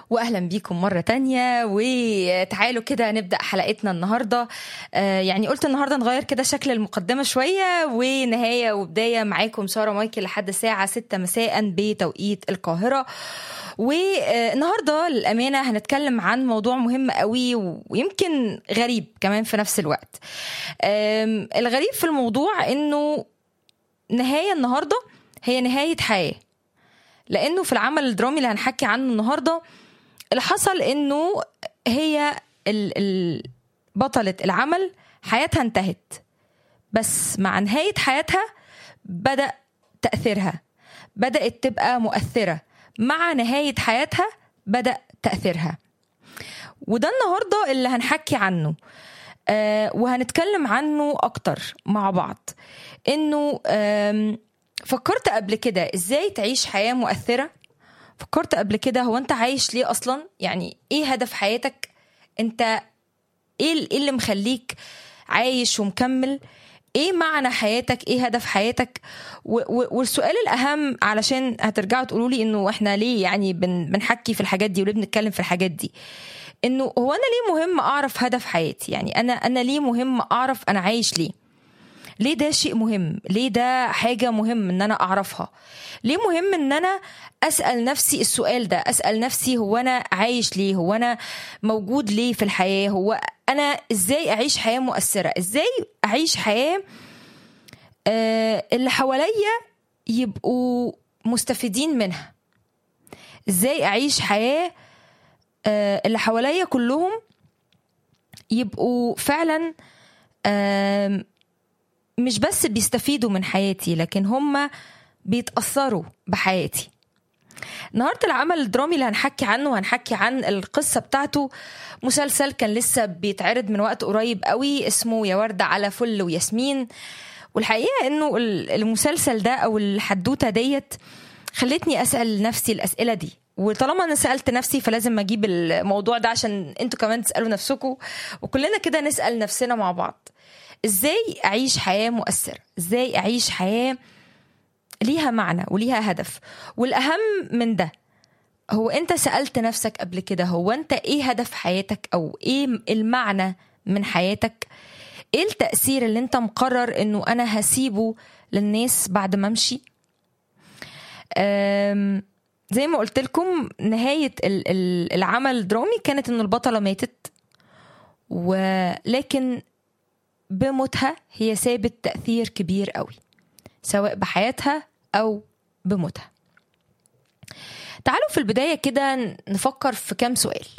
واهلا بيكم مره تانية وتعالوا كده نبدا حلقتنا النهارده آه يعني قلت النهارده نغير كده شكل المقدمه شويه ونهايه وبدايه معاكم ساره مايكل لحد الساعه 6 مساء بتوقيت القاهره والنهارده للامانه هنتكلم عن موضوع مهم قوي ويمكن غريب كمان في نفس الوقت الغريب في الموضوع انه نهايه النهارده هي نهايه حياه لانه في العمل الدرامي اللي هنحكي عنه النهارده اللي حصل انه هي بطلة العمل حياتها انتهت بس مع نهاية حياتها بدأ تأثيرها بدأت تبقى مؤثرة مع نهاية حياتها بدأ تأثيرها وده النهاردة اللي هنحكي عنه آه وهنتكلم عنه أكتر مع بعض إنه فكرت قبل كده إزاي تعيش حياة مؤثرة فكرت قبل كده هو انت عايش ليه اصلا يعني ايه هدف حياتك انت ايه اللي مخليك عايش ومكمل ايه معنى حياتك ايه هدف حياتك والسؤال الاهم علشان هترجعوا تقولوا لي انه احنا ليه يعني بن بنحكي في الحاجات دي وليه بنتكلم في الحاجات دي انه هو انا ليه مهم اعرف هدف حياتي يعني انا انا ليه مهم اعرف انا عايش ليه ليه ده شيء مهم ليه ده حاجة مهم ان انا اعرفها ليه مهم ان انا اسأل نفسي السؤال ده اسأل نفسي هو انا عايش ليه هو انا موجود ليه في الحياة هو انا ازاي اعيش حياة مؤثرة ازاي اعيش حياة آه اللي حواليا يبقوا مستفيدين منها ازاي اعيش حياة آه اللي حواليا كلهم يبقوا فعلا آه مش بس بيستفيدوا من حياتي لكن هم بيتأثروا بحياتي النهاردة العمل الدرامي اللي هنحكي عنه وهنحكي عن القصة بتاعته مسلسل كان لسه بيتعرض من وقت قريب قوي اسمه يا وردة على فل وياسمين والحقيقة انه المسلسل ده او الحدوتة ديت خلتني اسأل نفسي الاسئلة دي وطالما انا سالت نفسي فلازم اجيب الموضوع ده عشان انتوا كمان تسالوا نفسكم وكلنا كده نسال نفسنا مع بعض ازاي اعيش حياه مؤثره ازاي اعيش حياه ليها معنى وليها هدف والاهم من ده هو انت سالت نفسك قبل كده هو انت ايه هدف حياتك او ايه المعنى من حياتك ايه التاثير اللي انت مقرر انه انا هسيبه للناس بعد ما امشي زي ما قلت لكم نهايه العمل الدرامي كانت ان البطله ماتت ولكن بموتها هي سابت تأثير كبير قوي سواء بحياتها أو بموتها تعالوا في البداية كده نفكر في كام سؤال